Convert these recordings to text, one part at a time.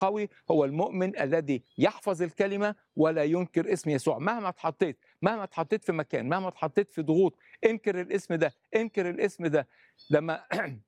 القوي هو المؤمن الذي يحفظ الكلمه ولا ينكر اسم يسوع مهما اتحطيت مهما اتحطيت في مكان مهما اتحطيت في ضغوط انكر الاسم ده انكر الاسم ده لما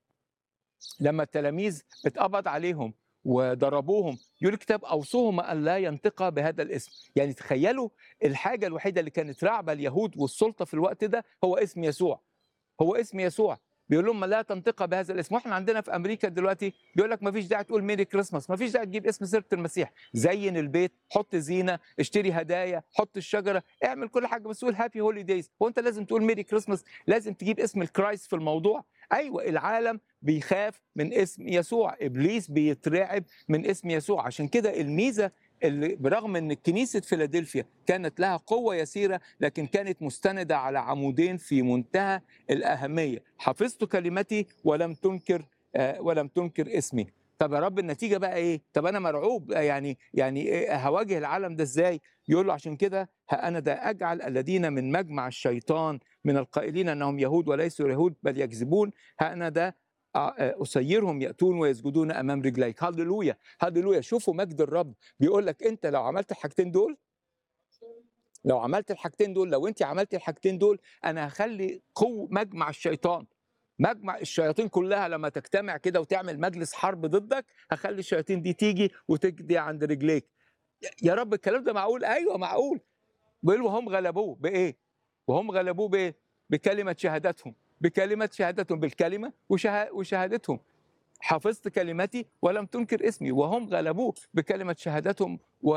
لما التلاميذ اتقبض عليهم وضربوهم يقول الكتاب اوصوهم ان لا ينطق بهذا الاسم يعني تخيلوا الحاجه الوحيده اللي كانت راعبه اليهود والسلطه في الوقت ده هو اسم يسوع هو اسم يسوع بيقول لهم لا تنطق بهذا الاسم واحنا عندنا في امريكا دلوقتي بيقول لك ما فيش داعي تقول ميري كريسماس ما فيش داعي تجيب اسم سيره المسيح زين البيت حط زينه اشتري هدايا حط الشجره اعمل كل حاجه بس قول هابي هولي دايز هو انت لازم تقول ميري كريسماس لازم تجيب اسم الكرايست في الموضوع ايوه العالم بيخاف من اسم يسوع ابليس بيترعب من اسم يسوع عشان كده الميزه اللي برغم ان كنيسه فيلادلفيا كانت لها قوه يسيره لكن كانت مستنده على عمودين في منتهى الاهميه حفظت كلمتي ولم تنكر آه، ولم تنكر اسمي طب يا رب النتيجه بقى ايه طب انا مرعوب آه، يعني يعني إيه هواجه العالم ده ازاي يقول له عشان كده ها انا ده اجعل الذين من مجمع الشيطان من القائلين انهم يهود وليسوا يهود بل يكذبون ها انا ده أسيرهم يأتون ويسجدون أمام رجليك هللويا هللويا شوفوا مجد الرب بيقول لك أنت لو عملت الحاجتين دول لو عملت الحاجتين دول لو أنت عملت الحاجتين دول أنا هخلي قوة مجمع الشيطان مجمع الشياطين كلها لما تجتمع كده وتعمل مجلس حرب ضدك هخلي الشياطين دي تيجي وتجدي عند رجليك يا رب الكلام ده معقول ايوه معقول بيقول وهم غلبوه بايه وهم غلبوه بايه بكلمه شهادتهم بكلمة شهادتهم بالكلمة وشها- وشهادتهم حفظت كلمتي ولم تنكر اسمي وهم غلبوه بكلمة شهادتهم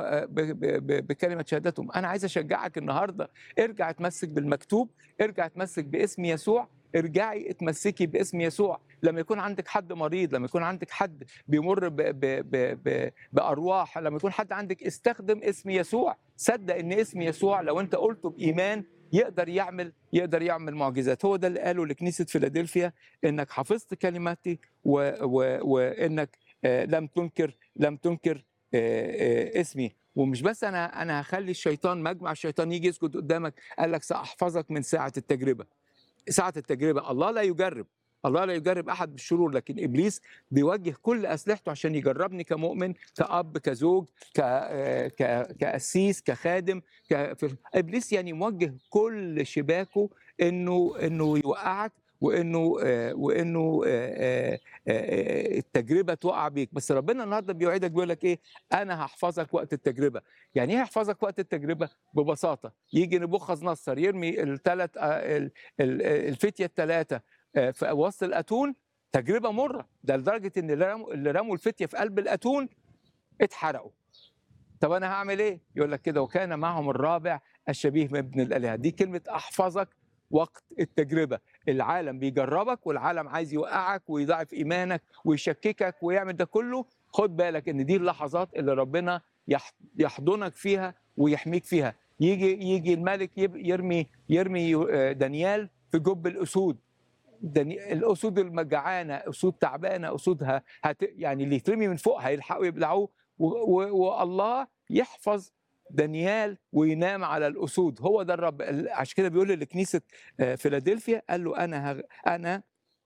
وبكلمة شهادتهم أنا عايز أشجعك النهاردة ارجع اتمسك بالمكتوب ارجع اتمسك باسم يسوع ارجعي اتمسكي باسم يسوع لما يكون عندك حد مريض لما يكون عندك حد بيمر ب ب ب ب بأرواح لما يكون حد عندك استخدم اسم يسوع صدق ان اسم يسوع لو انت قلته بإيمان يقدر يعمل يقدر يعمل معجزات هو ده اللي قاله لكنيسة فيلادلفيا انك حفظت كلماتي و و وانك آه، لم تنكر لم تنكر آه، آه، اسمي ومش بس انا انا هخلي الشيطان مجمع الشيطان يجي يسجد قدامك قال لك ساحفظك من ساعه التجربه ساعه التجربه الله لا يجرب الله لا يجرب احد بالشرور لكن ابليس بيوجه كل اسلحته عشان يجربني كمؤمن كاب كزوج ك آه، ك كاسيس كخادم ك... في... ابليس يعني موجه كل شباكه انه انه يوقعك وانه آه، وانه آه، آه، آه، التجربه توقع بيك بس ربنا النهارده بيوعدك بيقول لك ايه انا هحفظك وقت التجربه يعني ايه هحفظك وقت التجربه ببساطه يجي نبوخذ نصر يرمي الثلاث الفتيه الثلاثه في وسط الاتون تجربه مره ده لدرجه ان اللي رموا اللي رموا الفتيه في قلب الاتون اتحرقوا طب انا هعمل ايه يقول لك كده وكان معهم الرابع الشبيه بابن الالهه دي كلمه احفظك وقت التجربه العالم بيجربك والعالم عايز يوقعك ويضعف ايمانك ويشككك ويعمل ده كله خد بالك ان دي اللحظات اللي ربنا يح- يحضنك فيها ويحميك فيها يجي يجي الملك يب- يرمي يرمي آه، دانيال في جب الاسود داني- الاسود المجعانه اسود تعبانه اسودها هت يعني اللي يترمي من فوق هيلحقوا يبلعوه و- و- والله يحفظ دانيال وينام على الاسود هو ده الرب ال- عشان كده بيقول لكنيسه آه، فيلادلفيا قال له انا هغ... انا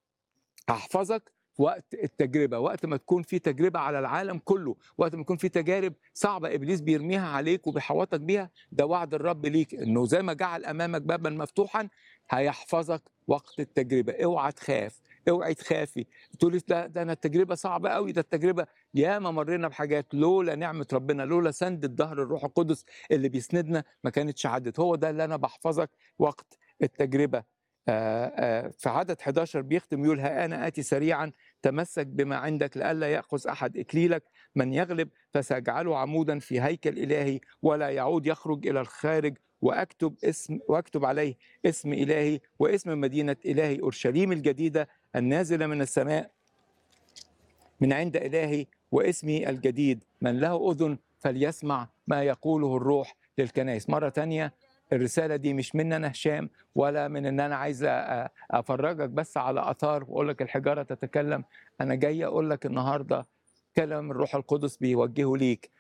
هحفظك في وقت التجربه وقت ما تكون في تجربه على العالم كله وقت ما يكون في تجارب صعبه ابليس بيرميها عليك وبيحوطك بيها ده وعد الرب ليك انه زي ما جعل امامك بابا مفتوحا هيحفظك وقت التجربه اوعى تخاف اوعي تخافي تقولي لا ده انا التجربه صعبه قوي ده التجربه ياما مرينا بحاجات لولا نعمه ربنا لولا سند الظهر الروح القدس اللي بيسندنا ما كانتش عدت هو ده اللي انا بحفظك وقت التجربه آه، آه، في عدد 11 بيختم يقول ها انا اتي سريعا تمسك بما عندك لئلا ياخذ احد اكليلك من يغلب فساجعله عمودا في هيكل الهي ولا يعود يخرج الى الخارج واكتب اسم واكتب عليه اسم الهي واسم مدينه الهي اورشليم الجديده النازله من السماء من عند الهي واسمي الجديد من له اذن فليسمع ما يقوله الروح للكنائس مره تانية الرساله دي مش من انا هشام ولا من ان انا عايز أ- افرجك بس على اثار واقول لك الحجاره تتكلم انا جاي اقول لك النهارده كلام الروح القدس بيوجهه ليك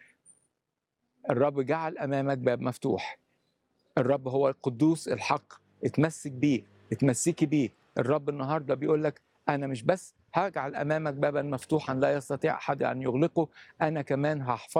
الرب جعل امامك باب مفتوح الرب هو القدوس الحق اتمسك بيه اتمسكي بيه الرب النهارده بيقول لك انا مش بس هاجعل امامك بابا مفتوحا لا يستطيع احد ان يغلقه انا كمان هحفظ